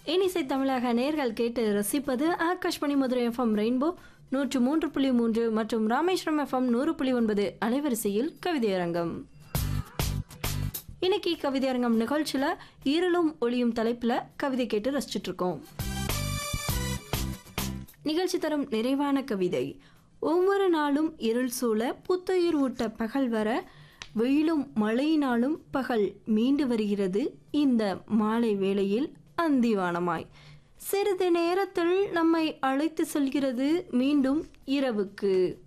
இனிசை தமிழக நேர்கள் கேட்டு ரசிப்பது ஆகாஷ்மணி மதுரை எஃப்எம் ரெயின்போ நூற்று மூன்று புள்ளி மூன்று மற்றும் ராமேஸ்வரம் எஃப்எம் நூறு புள்ளி ஒன்பது அலைவரிசையில் கவிதையரங்கம் இன்னைக்கு கவிதையரங்கம் நிகழ்ச்சியில் இருளும் ஒளியும் தலைப்பில் கவிதை கேட்டு ரசிச்சுட்டு இருக்கோம் நிகழ்ச்சி தரும் நிறைவான கவிதை ஒவ்வொரு நாளும் இருள் சூழ புத்துயிர் ஊட்ட பகல் வர வெயிலும் மழையினாலும் பகல் மீண்டு வருகிறது இந்த மாலை வேளையில் அந்திவானமாய் சிறிது நேரத்தில் நம்மை அழைத்து செல்கிறது மீண்டும் இரவுக்கு